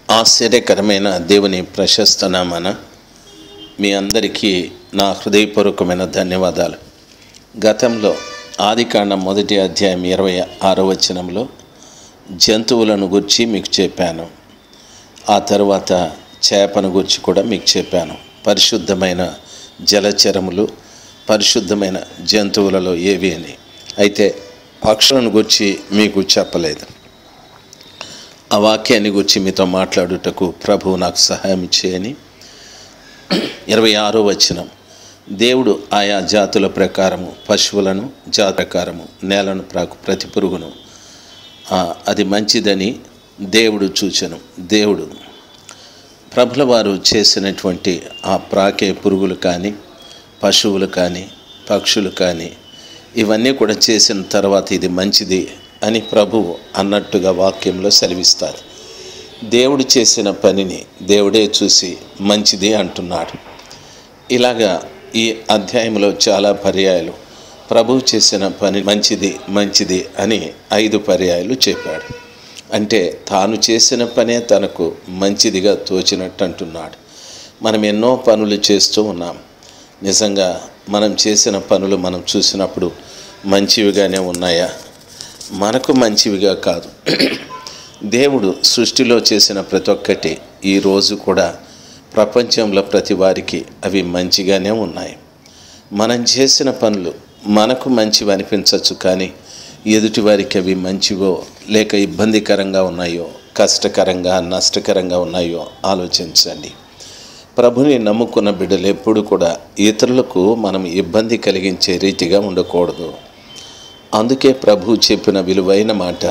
ఆశ్చర్యకరమైన దేవుని ప్రశస్త నామాన మీ అందరికీ నా హృదయపూర్వకమైన ధన్యవాదాలు గతంలో ఆదికాండం మొదటి అధ్యాయం ఇరవై ఆరో వచనంలో జంతువులను గురించి మీకు చెప్పాను ఆ తర్వాత చేపను గురించి కూడా మీకు చెప్పాను పరిశుద్ధమైన జలచరములు పరిశుద్ధమైన జంతువులలో ఏవి అని అయితే పక్షులను గురించి మీకు చెప్పలేదు ఆ వాక్యాన్ని గురించి మీతో మాట్లాడుటకు ప్రభు నాకు సహాయం చేయని ఇరవై ఆరో వచనం దేవుడు ఆయా జాతుల ప్రకారము పశువులను జాతి ప్రకారము నేలను ప్రాకు ప్రతి పురుగును ఆ, అది మంచిదని దేవుడు చూచెను దేవుడు ప్రభుల వారు చేసినటువంటి ఆ ప్రాకే పురుగులు కానీ పశువులు కానీ పక్షులు కానీ ఇవన్నీ కూడా చేసిన తర్వాత ఇది మంచిది అని ప్రభువు అన్నట్టుగా వాక్యంలో సెలవిస్తారు దేవుడు చేసిన పనిని దేవుడే చూసి మంచిది అంటున్నాడు ఇలాగా ఈ అధ్యాయంలో చాలా పర్యాయాలు ప్రభువు చేసిన పని మంచిది మంచిది అని ఐదు పర్యాయాలు చెప్పాడు అంటే తాను చేసిన పనే తనకు మంచిదిగా తోచినట్టు అంటున్నాడు మనం ఎన్నో పనులు చేస్తూ ఉన్నాం నిజంగా మనం చేసిన పనులు మనం చూసినప్పుడు మంచివిగానే ఉన్నాయా మనకు మంచివిగా కాదు దేవుడు సృష్టిలో చేసిన ప్రతి ఒక్కటి ఈరోజు కూడా ప్రపంచంలో ప్రతి వారికి అవి మంచిగానే ఉన్నాయి మనం చేసిన పనులు మనకు మంచివి అనిపించవచ్చు కానీ ఎదుటి వారికి అవి మంచివో లేక ఇబ్బందికరంగా ఉన్నాయో కష్టకరంగా నష్టకరంగా ఉన్నాయో ఆలోచించండి ప్రభుని నమ్ముకున్న బిడ్డలు ఎప్పుడు కూడా ఇతరులకు మనం ఇబ్బంది కలిగించే రీతిగా ఉండకూడదు అందుకే ప్రభు చెప్పిన విలువైన మాట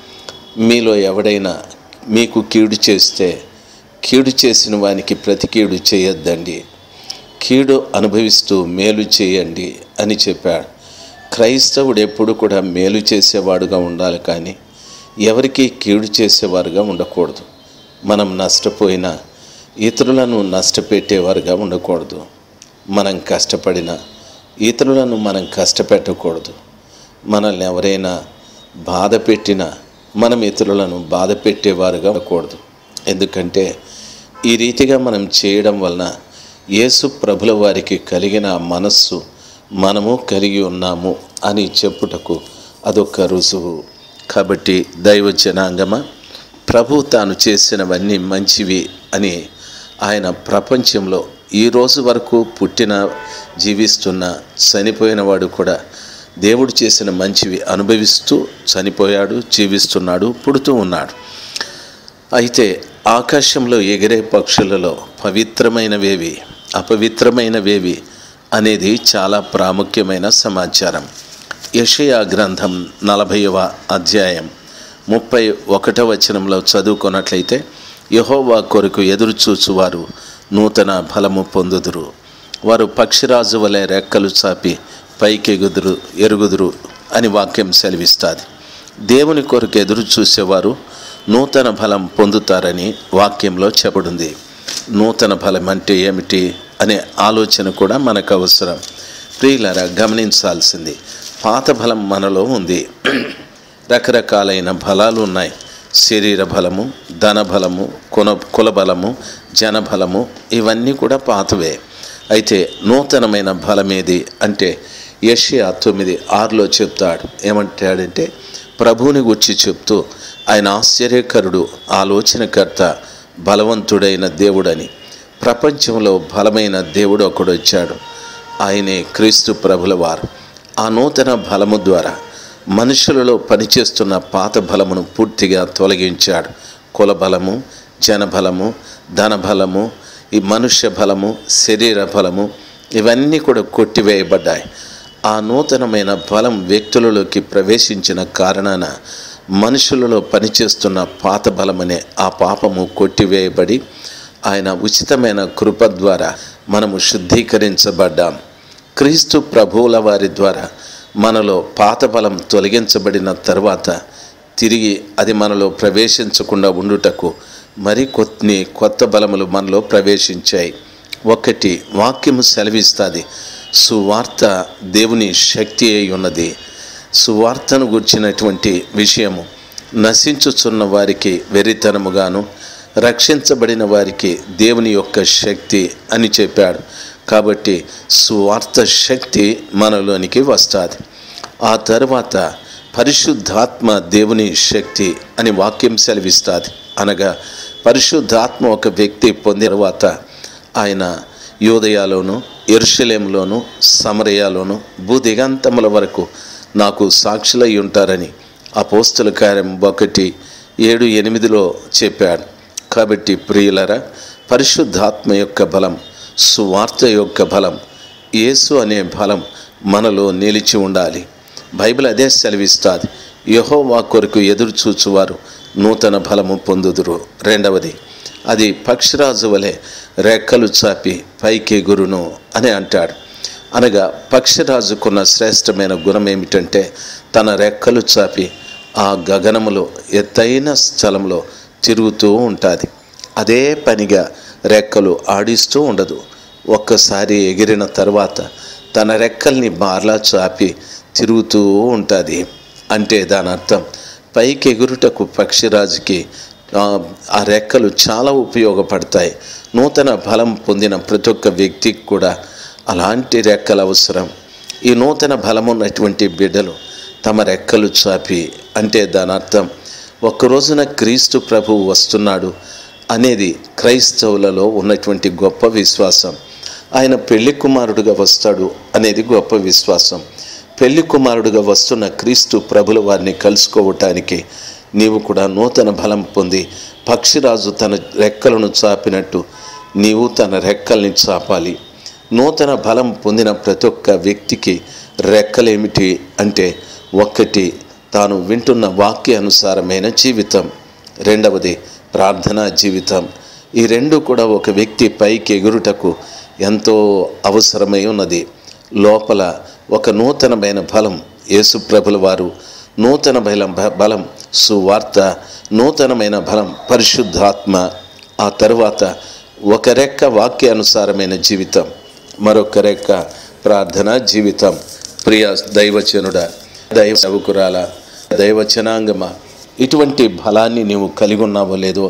మీలో ఎవడైనా మీకు కీడు చేస్తే కీడు చేసిన వానికి ప్రతి కీడు చేయొద్దండి కీడు అనుభవిస్తూ మేలు చేయండి అని చెప్పాడు క్రైస్తవుడు ఎప్పుడు కూడా మేలు చేసేవాడుగా ఉండాలి కానీ ఎవరికి కీడు చేసేవారుగా ఉండకూడదు మనం నష్టపోయినా ఇతరులను నష్టపెట్టేవారుగా ఉండకూడదు మనం కష్టపడిన ఇతరులను మనం కష్టపెట్టకూడదు మనల్ని ఎవరైనా బాధ పెట్టినా మనం ఇతరులను బాధ పెట్టేవారుగా ఉండకూడదు ఎందుకంటే ఈ రీతిగా మనం చేయడం వలన యేసు ప్రభుల వారికి కలిగిన ఆ మనస్సు మనము కలిగి ఉన్నాము అని చెప్పుటకు అదొక రుజువు కాబట్టి దైవ జనాంగమ ప్రభు తాను చేసినవన్నీ మంచివి అని ఆయన ప్రపంచంలో ఈ రోజు వరకు పుట్టిన జీవిస్తున్న చనిపోయిన వాడు కూడా దేవుడు చేసిన మంచివి అనుభవిస్తూ చనిపోయాడు జీవిస్తున్నాడు పుడుతూ ఉన్నాడు అయితే ఆకాశంలో ఎగిరే పక్షులలో పవిత్రమైనవేవి అపవిత్రమైనవేవి అనేది చాలా ప్రాముఖ్యమైన సమాచారం యషయా గ్రంథం నలభైవ అధ్యాయం ముప్పై ఒకటవ వచనంలో చదువుకున్నట్లయితే యహోవా కొరకు ఎదురు చూచువారు నూతన బలము పొందుదురు వారు పక్షిరాజు వలె రెక్కలు చాపి పైకెగుదురు ఎరుగుదురు అని వాక్యం సెలవిస్తుంది దేవుని కొరకు ఎదురు చూసేవారు నూతన బలం పొందుతారని వాక్యంలో చెప్పబడింది నూతన బలం అంటే ఏమిటి అనే ఆలోచన కూడా మనకు అవసరం ప్రియులరా గమనించాల్సింది పాత బలం మనలో ఉంది రకరకాలైన బలాలు ఉన్నాయి శరీర బలము ధన బలము కుల కుల బలము జన బలము ఇవన్నీ కూడా పాతవే అయితే నూతనమైన బలమేది అంటే యషియా తొమ్మిది ఆరులో చెప్తాడు ఏమంటాడంటే ప్రభువుని గుర్చి చెప్తూ ఆయన ఆశ్చర్యకరుడు ఆలోచనకర్త బలవంతుడైన దేవుడని ప్రపంచంలో బలమైన దేవుడు ఒకడు వచ్చాడు ఆయనే క్రీస్తు ప్రభుల వారు ఆ నూతన బలము ద్వారా మనుషులలో పనిచేస్తున్న పాత బలమును పూర్తిగా తొలగించాడు కుల బలము జనబలము ధనబలము ఈ మనుష్య బలము శరీర బలము ఇవన్నీ కూడా కొట్టివేయబడ్డాయి ఆ నూతనమైన బలం వ్యక్తులలోకి ప్రవేశించిన కారణాన మనుషులలో పనిచేస్తున్న పాత బలమనే ఆ పాపము కొట్టివేయబడి ఆయన ఉచితమైన కృప ద్వారా మనము శుద్ధీకరించబడ్డాం క్రీస్తు ప్రభువుల వారి ద్వారా మనలో పాత బలం తొలగించబడిన తర్వాత తిరిగి అది మనలో ప్రవేశించకుండా ఉండుటకు మరి కొన్ని కొత్త బలములు మనలో ప్రవేశించాయి ఒకటి వాక్యము సెలవిస్తుంది సువార్త దేవుని శక్తి అయి ఉన్నది సువార్తను గుర్చినటువంటి విషయము నశించుచున్న వారికి వెరితనముగాను రక్షించబడిన వారికి దేవుని యొక్క శక్తి అని చెప్పాడు కాబట్టి స్వార్థ శక్తి మనలోనికి వస్తుంది ఆ తర్వాత పరిశుద్ధాత్మ దేవుని శక్తి అని వాక్యం సెలవిస్తుంది అనగా పరిశుద్ధాత్మ ఒక వ్యక్తి పొందిన తర్వాత ఆయన యోదయాలోను ఎరుషలేంలోను సమరయాలోను భూదిగంతముల వరకు నాకు సాక్షులై ఉంటారని అపోస్తుల కార్యం ఒకటి ఏడు ఎనిమిదిలో చెప్పాడు కాబట్టి ప్రియులరా పరిశుద్ధాత్మ యొక్క బలం సువార్త యొక్క బలం యేసు అనే బలం మనలో నిలిచి ఉండాలి బైబిల్ అదే సెలవిస్తుంది యహోవా కొరకు ఎదురు చూచువారు నూతన బలము పొందుదురు రెండవది అది పక్షిరాజు వలె రెక్కలు చాపి పైకి గురును అని అంటాడు అనగా పక్షిరాజుకున్న శ్రేష్టమైన గుణం ఏమిటంటే తన రెక్కలు చాపి ఆ గగనములో ఎత్తైన స్థలంలో తిరుగుతూ ఉంటుంది అదే పనిగా రెక్కలు ఆడిస్తూ ఉండదు ఒక్కసారి ఎగిరిన తర్వాత తన రెక్కల్ని బార్లా చాపి తిరుగుతూ ఉంటుంది అంటే దాని అర్థం పైకి ఎగురుటకు పక్షిరాజుకి ఆ, ఆ రెక్కలు చాలా ఉపయోగపడతాయి నూతన బలం పొందిన ప్రతి ఒక్క వ్యక్తికి కూడా అలాంటి రెక్కలు అవసరం ఈ నూతన బలం ఉన్నటువంటి బిడ్డలు తమ రెక్కలు చాపి అంటే దాని అర్థం ఒక్క రోజున క్రీస్తు ప్రభువు వస్తున్నాడు అనేది క్రైస్తవులలో ఉన్నటువంటి గొప్ప విశ్వాసం ఆయన పెళ్లి కుమారుడుగా వస్తాడు అనేది గొప్ప విశ్వాసం పెళ్లి కుమారుడుగా వస్తున్న క్రీస్తు ప్రభుల వారిని కలుసుకోవటానికి నీవు కూడా నూతన బలం పొంది పక్షిరాజు తన రెక్కలను చాపినట్టు నీవు తన రెక్కల్ని చాపాలి నూతన బలం పొందిన ప్రతి ఒక్క వ్యక్తికి రెక్కలేమిటి అంటే ఒక్కటి తాను వింటున్న వాక్య అనుసారమైన జీవితం రెండవది ప్రార్థనా జీవితం ఈ రెండు కూడా ఒక వ్యక్తి పైకి ఎగురుటకు ఎంతో అవసరమై ఉన్నది లోపల ఒక నూతనమైన బలం యేసుప్రభుల వారు నూతన బలం బలం సువార్త నూతనమైన బలం పరిశుద్ధాత్మ ఆ తరువాత ఒక రెక్క వాక్యానుసారమైన జీవితం మరొక రెక్క ప్రార్థన జీవితం ప్రియ దైవచనుడ దైవ సేవకురాల దైవచనాంగమ ఇటువంటి బలాన్ని నీవు కలిగి ఉన్నావో లేదో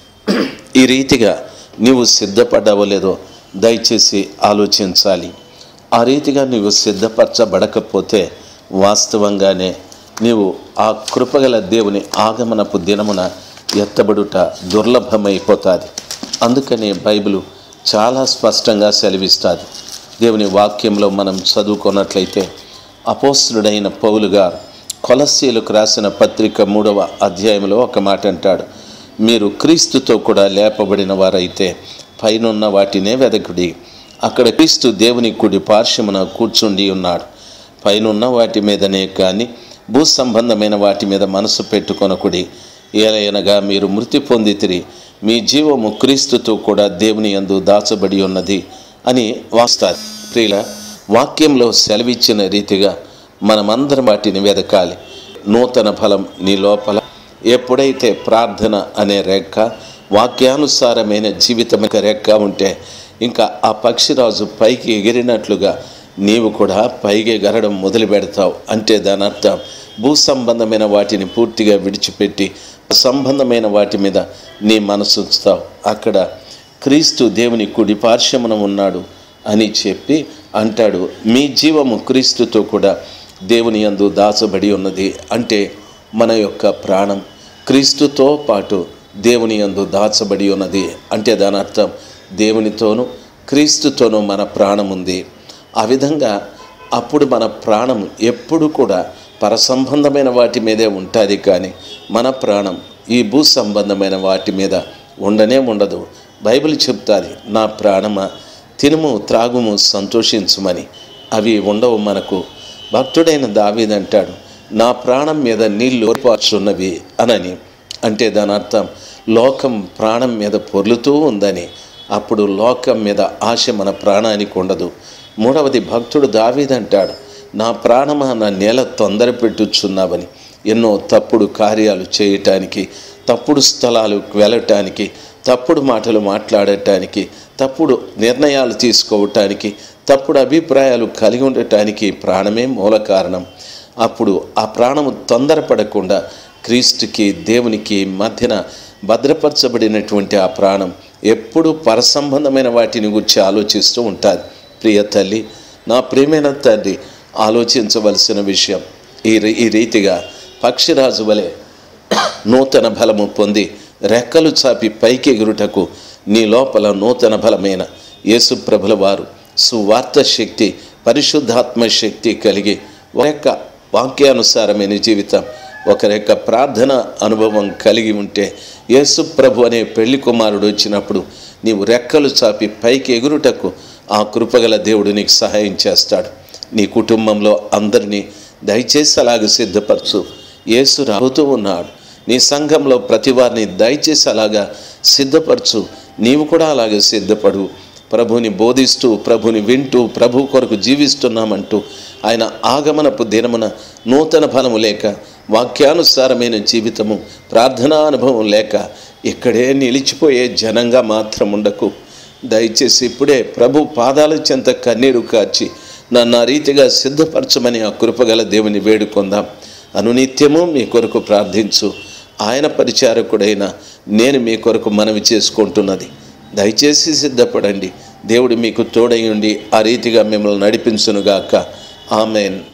ఈ రీతిగా నీవు సిద్ధపడ్డావో లేదో దయచేసి ఆలోచించాలి ఆ రీతిగా నీవు సిద్ధపరచబడకపోతే వాస్తవంగానే నీవు ఆ కృపగల దేవుని ఆగమనపు దినమున ఎత్తబడుట దుర్లభమైపోతుంది అందుకని బైబిల్ చాలా స్పష్టంగా సెలవిస్తుంది దేవుని వాక్యంలో మనం చదువుకున్నట్లయితే అపోస్తుడైన పౌలు గారు కొలస్సీలకు రాసిన పత్రిక మూడవ అధ్యాయంలో ఒక మాట అంటాడు మీరు క్రీస్తుతో కూడా లేపబడిన వారైతే పైనున్న వాటినే వెదకుడి అక్కడ క్రీస్తు దేవుని కుడి పార్శ్వమున కూర్చుండి ఉన్నాడు పైనున్న వాటి మీదనే కానీ భూ సంబంధమైన వాటి మీద మనసు పెట్టుకొనకుడి ఏలయనగా మీరు మృతి పొందితిరి మీ జీవము క్రీస్తుతో కూడా దేవుని యందు దాచబడి ఉన్నది అని వాస్తారు ప్రియుల వాక్యంలో సెలవిచ్చిన రీతిగా మనమందరం వాటిని వెదకాలి నూతన ఫలం నీ లోపల ఎప్పుడైతే ప్రార్థన అనే రెక్క వాక్యానుసారమైన జీవితం యొక్క రెక్క ఉంటే ఇంకా ఆ పక్షిరాజు పైకి ఎగిరినట్లుగా నీవు కూడా పైకి ఎగరడం మొదలు పెడతావు అంటే దాని అర్థం భూ సంబంధమైన వాటిని పూర్తిగా విడిచిపెట్టి సంబంధమైన వాటి మీద నీ మనసు ఉంచుతావు అక్కడ క్రీస్తు దేవుని కుడి పార్శ్వమున ఉన్నాడు అని చెప్పి అంటాడు మీ జీవము క్రీస్తుతో కూడా దేవుని యందు దాచబడి ఉన్నది అంటే మన యొక్క ప్రాణం క్రీస్తుతో పాటు దేవుని యందు దాచబడి ఉన్నది అంటే దాని అర్థం దేవునితోనూ క్రీస్తుతోనూ మన ప్రాణం ఉంది ఆ విధంగా అప్పుడు మన ప్రాణం ఎప్పుడు కూడా పరసంబంధమైన వాటి మీదే ఉంటుంది కానీ మన ప్రాణం ఈ భూ సంబంధమైన వాటి మీద ఉండనే ఉండదు బైబిల్ చెప్తాది నా ప్రాణమా తినుము త్రాగుము సంతోషించుమని అవి ఉండవు మనకు భక్తుడైన దావీదంటాడు నా ప్రాణం మీద నీళ్లు ఓర్పార్చున్నవి అనని అంటే దాని అర్థం లోకం ప్రాణం మీద పొర్లుతూ ఉందని అప్పుడు లోకం మీద ఆశ మన ప్రాణానికి ఉండదు మూడవది భక్తుడు దావీదంటాడు నా ప్రాణమా నా నేల తొందర పెట్టుచున్నావని ఎన్నో తప్పుడు కార్యాలు చేయటానికి తప్పుడు స్థలాలకు వెళ్ళటానికి తప్పుడు మాటలు మాట్లాడటానికి తప్పుడు నిర్ణయాలు తీసుకోవటానికి తప్పుడు అభిప్రాయాలు కలిగి ఉండటానికి ప్రాణమే మూల కారణం అప్పుడు ఆ ప్రాణము తొందరపడకుండా క్రీస్తుకి దేవునికి మధ్యన భద్రపరచబడినటువంటి ఆ ప్రాణం ఎప్పుడు పరసంబంధమైన వాటిని గురించి ఆలోచిస్తూ ఉంటుంది ప్రియ తల్లి నా ప్రియమైన తండ్రి ఆలోచించవలసిన విషయం ఈ రీ- ఈ రీతిగా పక్షిరాజు వలె నూతన బలము పొంది రెక్కలు చాపి పైకి ఎగురుటకు నీ లోపల నూతన బలమైన యేసుప్రభుల వారు సువార్త శక్తి పరిశుద్ధాత్మ శక్తి కలిగి ఒక యొక్క వాక్యానుసారమైన జీవితం ఒకరి యొక్క ప్రార్థన అనుభవం కలిగి ఉంటే యేసు ప్రభు అనే పెళ్లి కుమారుడు వచ్చినప్పుడు నీవు రెక్కలు చాపి పైకి ఎగురుటకు ఆ కృపగల దేవుడు నీకు సహాయం చేస్తాడు నీ కుటుంబంలో అందరినీ దయచేసి అలాగ సిద్ధపరచు యేసు రాబోతూ ఉన్నాడు నీ సంఘంలో ప్రతి వారిని దయచేసి అలాగా సిద్ధపరచు నీవు కూడా అలాగే సిద్ధపడు ప్రభుని బోధిస్తూ ప్రభుని వింటూ ప్రభు కొరకు జీవిస్తున్నామంటూ ఆయన ఆగమనపు దినమున నూతన ఫలము లేక వాక్యానుసారమైన జీవితము ప్రార్థనా అనుభవం లేక ఇక్కడే నిలిచిపోయే జనంగా మాత్రం ఉండకు దయచేసి ఇప్పుడే ప్రభు పాదాల చెంత కన్నీరు కార్చి నన్ను ఆ రీతిగా సిద్ధపరచమని ఆ కృపగల దేవుని వేడుకొందాం అనునిత్యము మీ కొరకు ప్రార్థించు ఆయన పరిచారకుడైన నేను మీ కొరకు మనవి చేసుకుంటున్నది దయచేసి సిద్ధపడండి దేవుడు మీకు తోడై ఉండి ఆ రీతిగా మిమ్మల్ని నడిపించునుగాక ఆమెన్